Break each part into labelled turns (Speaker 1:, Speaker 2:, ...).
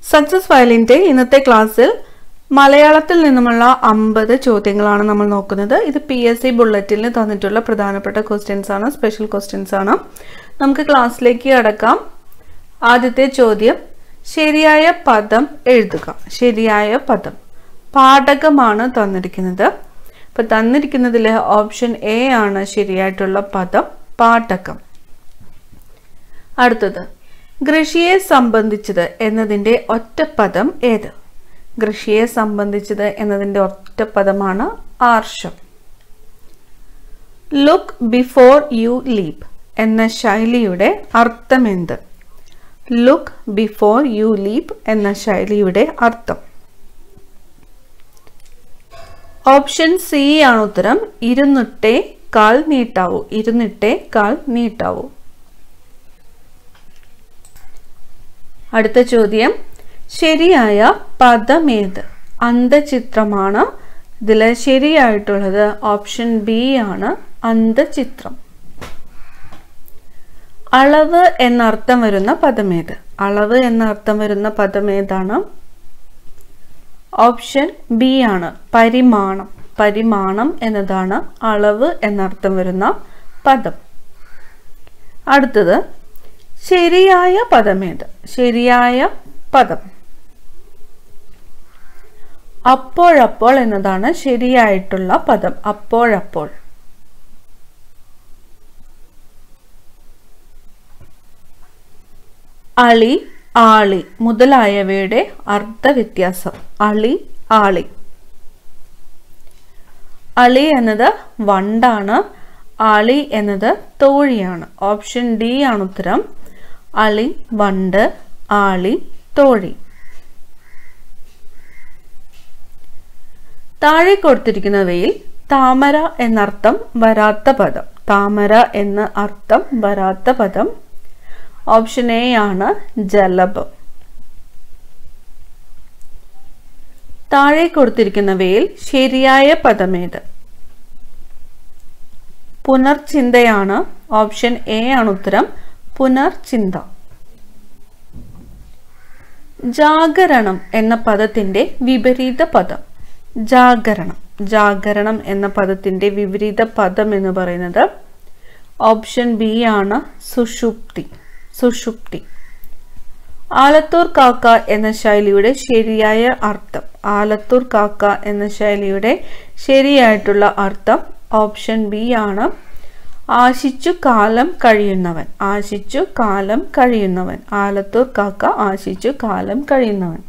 Speaker 1: success ഫയലിന്റെ ഇന്നത്തെ ക്ലാസ്സിൽ മലയാളത്തിൽ നിന്നുമുള്ള അമ്പത് ചോദ്യങ്ങളാണ് നമ്മൾ നോക്കുന്നത് ഇത് പി എസ് സി ബുള്ളറ്റിന് തന്നിട്ടുള്ള പ്രധാനപ്പെട്ട ക്വസ്റ്റ്യൻസ് ആണ് സ്പെഷ്യൽ ക്വസ്റ്റ്യൻസ് ആണ് നമുക്ക് ക്ലാസ്സിലേക്ക് കടക്കാം ആദ്യത്തെ ചോദ്യം ശരിയായ പദം എഴുതുക ശരിയായ പദം പാഠകമാണ് തന്നിരിക്കുന്നത് ഇപ്പൊ തന്നിരിക്കുന്നതിൽ ഓപ്ഷൻ എ ആണ് ശരിയായിട്ടുള്ള പദം പാഠകം അടുത്തത് കൃഷിയെ സംബന്ധിച്ചത് എന്നതിൻ്റെ ഒറ്റപ്പദം ഏത് കൃഷിയെ സംബന്ധിച്ചത് എന്നതിൻ്റെ ഒറ്റപ്പദമാണ് ആർഷം ലുക്ക് ബിഫോർ യു ലീപ് എന്ന ശൈലിയുടെ അർത്ഥമെന്ത് ലുക്ക് ബിഫോർ യു ലീപ് എന്ന ശൈലിയുടെ അർത്ഥം ഓപ്ഷൻ സി ആണ് ഉത്തരം ഇരുന്നിട്ടേ കാൽ നീട്ടാവൂ ഇരുന്നിട്ടേ കാൽ നീട്ടാവൂ അടുത്ത ചോദ്യം ശരിയായ പദമേത് അന്തചിത്രമാണ് ഇതിൽ ശരിയായിട്ടുള്ളത് ഓപ്ഷൻ ബി ആണ് അന്തചിത്രം അളവ് എന്നർത്ഥം വരുന്ന പദമേത് അളവ് എന്നർത്ഥം വരുന്ന പദമേതാണ് ഓപ്ഷൻ ബി ആണ് പരിമാണം പരിമാണം എന്നതാണ് അളവ് എന്നർത്ഥം വരുന്ന പദം അടുത്തത് ശരിയായ പദമേത് ശരിയായ പദം അപ്പോഴപ്പോൾ എന്നതാണ് ശരിയായിട്ടുള്ള പദം അപ്പോഴപ്പോൾ അളി ആളി മുതലായവയുടെ അർത്ഥവ്യത്യാസം അളി ആളി അളി എന്നത് വണ്ടാണ് ആളി എന്നത് തോഴിയാണ് ഓപ്ഷൻ ഡി ആണ് ഉത്തരം അളി വണ്ട് ആളി തോഴി താഴെ കൊടുത്തിരിക്കുന്നവയിൽ താമര എന്നർത്ഥം വരാത്ത പദം താമര എന്ന അർത്ഥം വരാത്ത പദം ഓപ്ഷൻ എ ആണ് ജലഭം താഴെ കൊടുത്തിരിക്കുന്നവയിൽ ശരിയായ പദമേത് പുനർചിന്തയാണ് ഓപ്ഷൻ എ ആണ് ഉത്തരം പുനർചിന്ത ജാഗരണം എന്ന പദത്തിന്റെ വിപരീത പദം ജാഗരണം ജാഗരണം എന്ന പദത്തിന്റെ വിപരീത പദം എന്ന് പറയുന്നത് ഓപ്ഷൻ ബി ആണ് സുഷുപ്തി സുഷുപ്തി ആലത്തൂർ കാക്ക എന്ന ശൈലിയുടെ ശരിയായ അർത്ഥം ആലത്തൂർ കാക്ക എന്ന ശൈലിയുടെ ശരിയായിട്ടുള്ള അർത്ഥം ഓപ്ഷൻ ബി ആണ് ആശിച്ചു കാലം കഴിയുന്നവൻ ആശിച്ചു കാലം കഴിയുന്നവൻ ആലത്തൂർ കാക്ക ആശിച്ചു കാലം കഴിയുന്നവൻ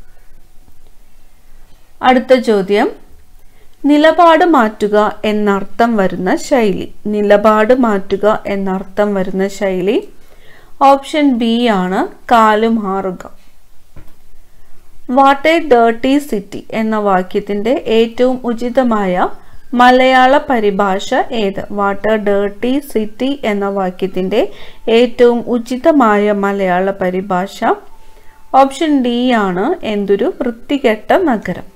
Speaker 1: അടുത്ത ചോദ്യം നിലപാട് മാറ്റുക എന്നർത്ഥം വരുന്ന ശൈലി നിലപാട് മാറ്റുക എന്നർത്ഥം വരുന്ന ശൈലി ഓപ്ഷൻ ബി ആണ് കാലുമാറുക വാട്ട് എ ഡേർട്ടി സിറ്റി എന്ന വാക്യത്തിന്റെ ഏറ്റവും ഉചിതമായ മലയാള പരിഭാഷ ഏത് വാട്ട് എ ഡേർട്ടി സിറ്റി എന്ന വാക്യത്തിന്റെ ഏറ്റവും ഉചിതമായ മലയാള പരിഭാഷ ഓപ്ഷൻ ഡി ആണ് എന്തൊരു വൃത്തികെട്ട നഗരം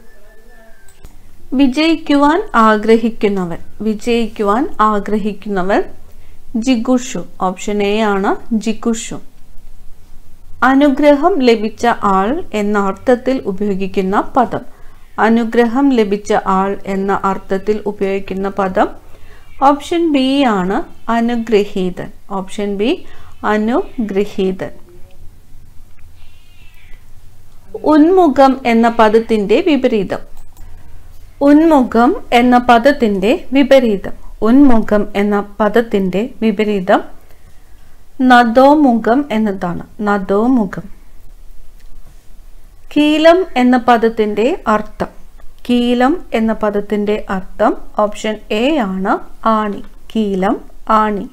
Speaker 1: വിജയിക്കുവാൻ ആഗ്രഹിക്കുന്നവൻ വിജയിക്കുവാൻ ആഗ്രഹിക്കുന്നവൻ ജിഗുഷു ഓപ്ഷൻ എ ആണ് ജിഗുഷു അനുഗ്രഹം ലഭിച്ച ആൾ എന്ന അർത്ഥത്തിൽ ഉപയോഗിക്കുന്ന പദം അനുഗ്രഹം ലഭിച്ച ആൾ എന്ന അർത്ഥത്തിൽ ഉപയോഗിക്കുന്ന പദം ഓപ്ഷൻ ബി ആണ് അനുഗ്രഹീതൻ ഓപ്ഷൻ ബി അനുഗ്രഹീതൻ ഉന്മുഖം എന്ന പദത്തിന്റെ വിപരീതം ഉന്മുഖം എന്ന പദത്തിന്റെ വിപരീതം ഉന്മുഖം എന്ന പദത്തിന്റെ വിപരീതം നദോമുഖം എന്നതാണ് നദോമുഖം കീലം എന്ന പദത്തിന്റെ അർത്ഥം കീലം എന്ന പദത്തിന്റെ അർത്ഥം ഓപ്ഷൻ എ ആണ് ആണി കീലം ആണി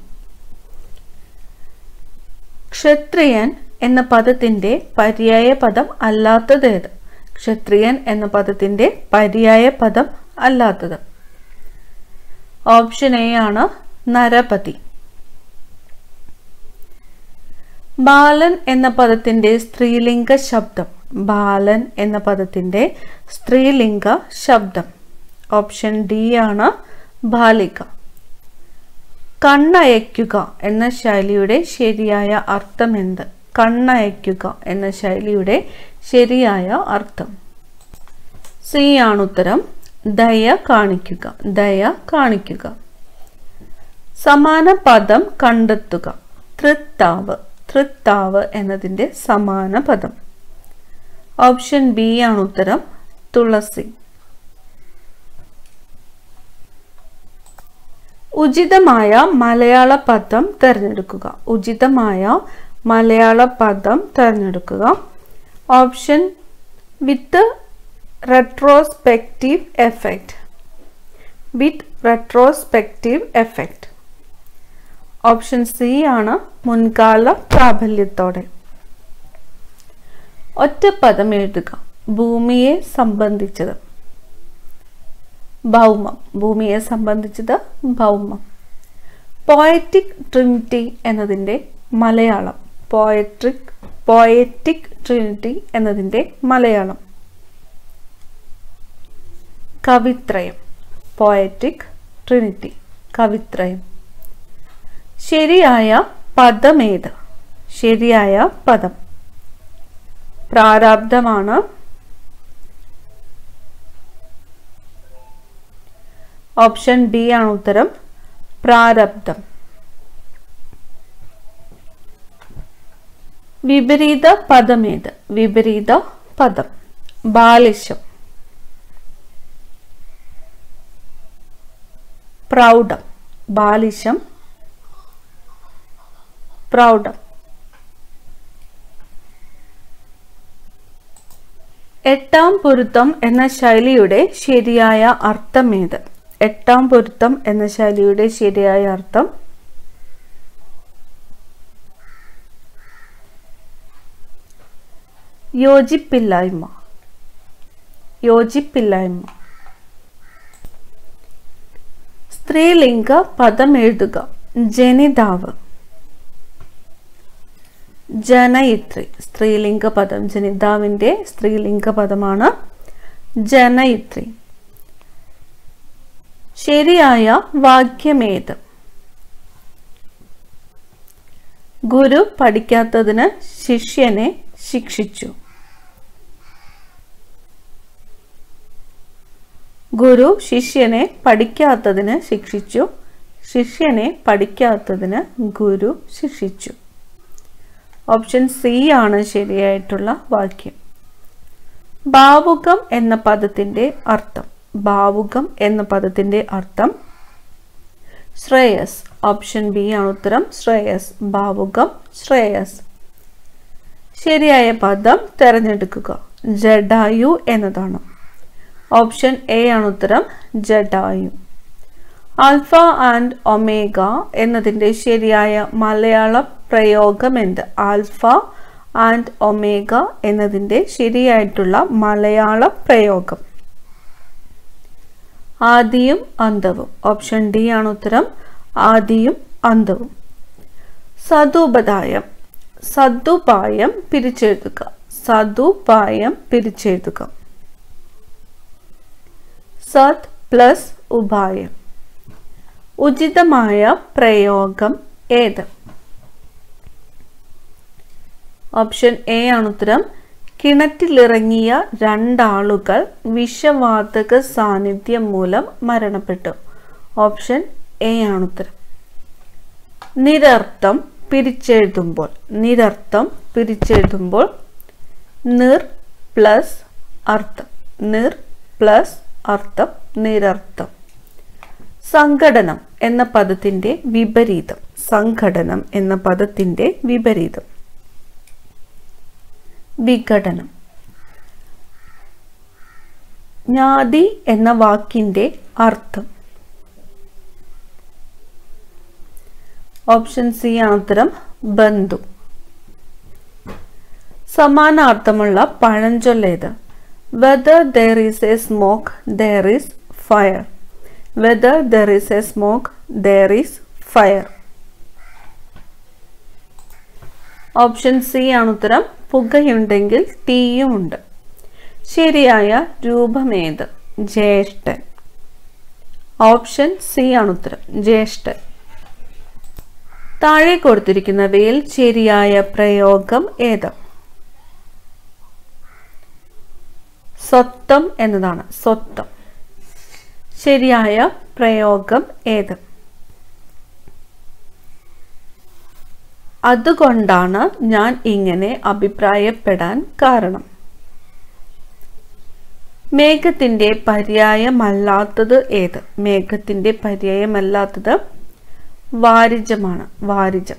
Speaker 1: ക്ഷത്രിയൻ എന്ന പദത്തിന്റെ പര്യായ പദം അല്ലാത്തതേത് ക്ഷത്രിയൻ എന്ന പദത്തിന്റെ പര്യായ പദം അല്ലാത്തത് ഓപ്ഷൻ എ ആണ് നരപതി ബാലൻ എന്ന പദത്തിന്റെ സ്ത്രീലിംഗ ശബ്ദം ബാലൻ എന്ന പദത്തിന്റെ സ്ത്രീലിംഗ ശബ്ദം ഓപ്ഷൻ ഡി ആണ് ബാലിക കണ്ണയക്കുക എന്ന ശൈലിയുടെ ശരിയായ അർത്ഥം എന്ത് കണ്ണയക്കുക എന്ന ശൈലിയുടെ ശരിയായ അർത്ഥം സി ആണ് ഉത്തരം ദയ കാണിക്കുക ദയ കാണിക്കുക സമാന പദം കണ്ടെത്തുക തൃത്താവ് തൃത്താവ് എന്നതിൻ്റെ സമാന പദം ഓപ്ഷൻ ബി ആണ് ഉത്തരം തുളസി ഉചിതമായ മലയാള പദം തിരഞ്ഞെടുക്കുക ഉചിതമായ മലയാള പദം തിരഞ്ഞെടുക്കുക option with retrospective effect with retrospective effect option C ആണ് മുൻകാല പ്രാബല്യത്തോടെ ഒറ്റപ്പദം എഴുതുക ഭൂമിയെ സംബന്ധിച്ചത് ഭൗമം ഭൂമിയെ സംബന്ധിച്ചത് ഭൗമം പോയറ്റിക് ട്രിനിറ്റി എന്നതിൻ്റെ മലയാളം പോയട്രിക് പോയറ്റിക് ട്രിനിറ്റി എന്നതിൻ്റെ മലയാളം കവിത്രയം പോയറ്റിക് ട്രിനിറ്റി കവിത്രയം ശരിയായ പദമേത് ശരിയായ പദം പ്രാരാബ്ധമാണ് ഓപ്ഷൻ ബി ആണ് ഉത്തരം പ്രാരബ്ധം വിപരീത പദമേത് വിപരീത പദം ബാലിശം പ്രൗഢം ബാലിശം പ്രൗഢം എട്ടാം പൊരുത്തം എന്ന ശൈലിയുടെ ശരിയായ അർത്ഥമേത് എട്ടാം പൊരുത്തം എന്ന ശൈലിയുടെ ശരിയായ അർത്ഥം യോജിപ്പില്ലായ്മ യോജിപ്പില്ലായ്മ സ്ത്രീലിംഗ പദം എഴുതുക ജനിതാവ് ജനയിത്രി സ്ത്രീലിംഗ പദം ജനിതാവിൻ്റെ സ്ത്രീലിംഗ പദമാണ് ജനയിത്രി ശരിയായ വാക്യമേത് ഗുരു പഠിക്കാത്തതിന് ശിഷ്യനെ ശിക്ഷിച്ചു ഗുരു ശിഷ്യനെ പഠിക്കാത്തതിന് ശിക്ഷിച്ചു ശിഷ്യനെ പഠിക്കാത്തതിന് ഗുരു ശിക്ഷിച്ചു ഓപ്ഷൻ സി ആണ് ശരിയായിട്ടുള്ള വാക്യം ഭാവുകം എന്ന പദത്തിൻ്റെ അർത്ഥം ഭാവുകം എന്ന പദത്തിൻ്റെ അർത്ഥം ശ്രേയസ് ഓപ്ഷൻ ബി ആണ് ഉത്തരം ശ്രേയസ് ഭാവുകം ശ്രേയസ് ശരിയായ പദം തിരഞ്ഞെടുക്കുക ജഡായു എന്നതാണ് ഓപ്ഷൻ എ ആണ് ഉത്തരം ജഡായു ആൽഫ ആൻഡ് ഒമേഗ എന്നതിൻ്റെ ശരിയായ മലയാള പ്രയോഗം എന്ത് ആൽഫ ആൻഡ് ഒമേഗ എന്നതിൻ്റെ ശരിയായിട്ടുള്ള മലയാള പ്രയോഗം ആദിയും അന്തവും ഓപ്ഷൻ ഡി ആണ് ഉത്തരം ആദിയും അന്തവും സതുപതായം സതുപായം പിരിച്ചെഴുതുക സതുപായം പിരിച്ചെഴുതുക സത് പ്ലസ് ഉപായം ഉചിതമായ പ്രയോഗം ഏത് ഓപ്ഷൻ എ ആണ് ഉത്തരം കിണറ്റിലിറങ്ങിയ രണ്ടാളുകൾ വിഷവാതക സാന്നിധ്യം മൂലം മരണപ്പെട്ടു ഓപ്ഷൻ എ ആണ് ഉത്തരം നിരർത്ഥം പിരിച്ചെഴുതുമ്പോൾ നിരർത്ഥം പിരിച്ചെഴുതുമ്പോൾ നിർ പ്ലസ് അർത്ഥം നിർ പ്ലസ് അർത്ഥം നിരർത്ഥം സംഘടനം എന്ന പദത്തിൻ്റെ വിപരീതം സംഘടനം എന്ന പദത്തിൻ്റെ വിപരീതം വിഘടനം ജ്ഞാതി എന്ന വാക്കിൻ്റെ അർത്ഥം ഓപ്ഷൻ സി ആണ് ഉത്തരം ബന്ധു സമാനാർത്ഥമുള്ള പഴഞ്ചൊല്ലേത് whether there is a smoke there is fire whether there is a smoke there is fire option C ആണ് ഉത്തരം പുകയുണ്ടെങ്കിൽ തീയുമുണ്ട് ശരിയായ രൂപമേത് ജ്യേഷ്ഠൻ ഓപ്ഷൻ സി ആണ് ഉത്തരം ജ്യേഷ്ഠൻ താഴെ കൊടുത്തിരിക്കുന്നവയിൽ ശരിയായ പ്രയോഗം ഏത് സ്വത്വം എന്നതാണ് സ്വത്വം ശരിയായ പ്രയോഗം ഏത് അതുകൊണ്ടാണ് ഞാൻ ഇങ്ങനെ അഭിപ്രായപ്പെടാൻ കാരണം മേഘത്തിന്റെ പര്യായമല്ലാത്തത് ഏത് മേഘത്തിന്റെ പര്യായമല്ലാത്തത് വാരിജമാണ് വാരിജം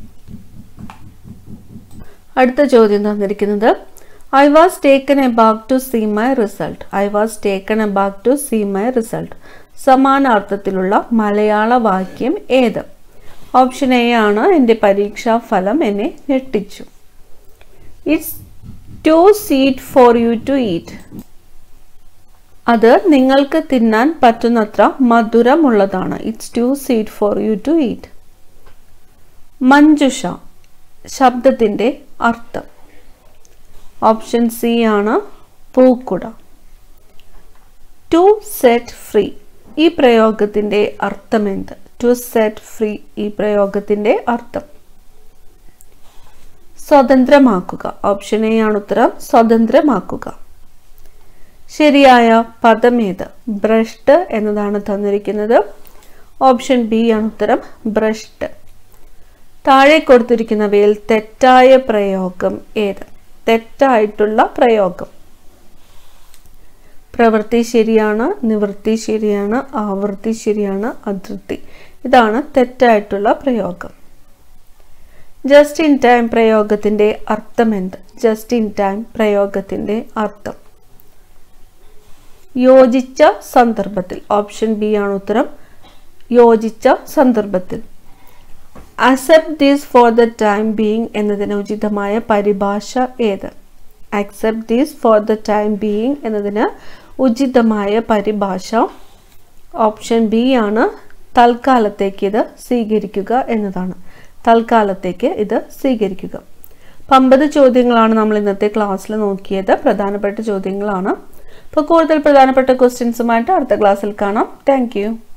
Speaker 1: അടുത്ത ചോദ്യം തന്നിരിക്കുന്നത് I was taken a back to see my result I was taken a back to see my result സമാനാർത്ഥത്തിലുള്ള മലയാള വാക്യം ഏത് ഓപ്ഷൻ എ ആണ് എൻ്റെ പരീക്ഷാ ഫലം എന്നെ ഞെട്ടിച്ചു it's too sweet for you to eat അത് നിങ്ങൾക്ക് തിന്നാൻ പറ്റുന്നത്ര മധുരമുള്ളതാണ് it's too sweet for you to eat Manjusha ശബ്ദത്തിൻ്റെ അർത്ഥം ഓപ്ഷൻ സി ആണ് പൂക്കുട ടു സെറ്റ് ഫ്രീ ഈ പ്രയോഗത്തിൻ്റെ അർത്ഥം എന്ത് ടു സെറ്റ് ഫ്രീ ഈ പ്രയോഗത്തിൻ്റെ അർത്ഥം സ്വതന്ത്രമാക്കുക ഓപ്ഷൻ എ ആണ് ഉത്തരം സ്വതന്ത്രമാക്കുക ശരിയായ പദം ഏത് ഭ്രഷ്ട് എന്നതാണ് തന്നിരിക്കുന്നത് ഓപ്ഷൻ ബി ആണ് ഉത്തരം ഭ്രഷ്ട് താഴെ കൊടുത്തിരിക്കുന്നവയിൽ തെറ്റായ പ്രയോഗം ഏത് തെറ്റായിട്ടുള്ള പ്രയോഗം പ്രവൃത്തി ശരിയാണ് നിവൃത്തി ശരിയാണ് ആവൃത്തി ശരിയാണ് അതൃപ്തി ഇതാണ് തെറ്റായിട്ടുള്ള പ്രയോഗം ജസ്റ്റ് ഇൻ ടൈം പ്രയോഗത്തിൻ്റെ അർത്ഥം എന്ത് ജസ്റ്റ് ഇൻ ടൈം പ്രയോഗത്തിൻ്റെ അർത്ഥം യോജിച്ച സന്ദർഭത്തിൽ ഓപ്ഷൻ ബി ആണ് ഉത്തരം യോജിച്ച സന്ദർഭത്തിൽ accept this for the time being എന്നതിന് ഉചിതമായ പരിഭാഷ ഏത് accept this for the time being എന്നതിന് ഉചിതമായ പരിഭാഷ ഓപ്ഷൻ ബി ആണ് തൽക്കാലത്തേക്ക് ഇത് സ്വീകരിക്കുക എന്നതാണ് തൽക്കാലത്തേക്ക് ഇത് സ്വീകരിക്കുക അപ്പം അമ്പത് ചോദ്യങ്ങളാണ് നമ്മൾ ഇന്നത്തെ ക്ലാസ്സിൽ നോക്കിയത് പ്രധാനപ്പെട്ട ചോദ്യങ്ങളാണ് അപ്പോൾ കൂടുതൽ പ്രധാനപ്പെട്ട ക്വസ്റ്റ്യൻസുമായിട്ട് അടുത്ത ക്ലാസ്സിൽ കാണാം താങ്ക്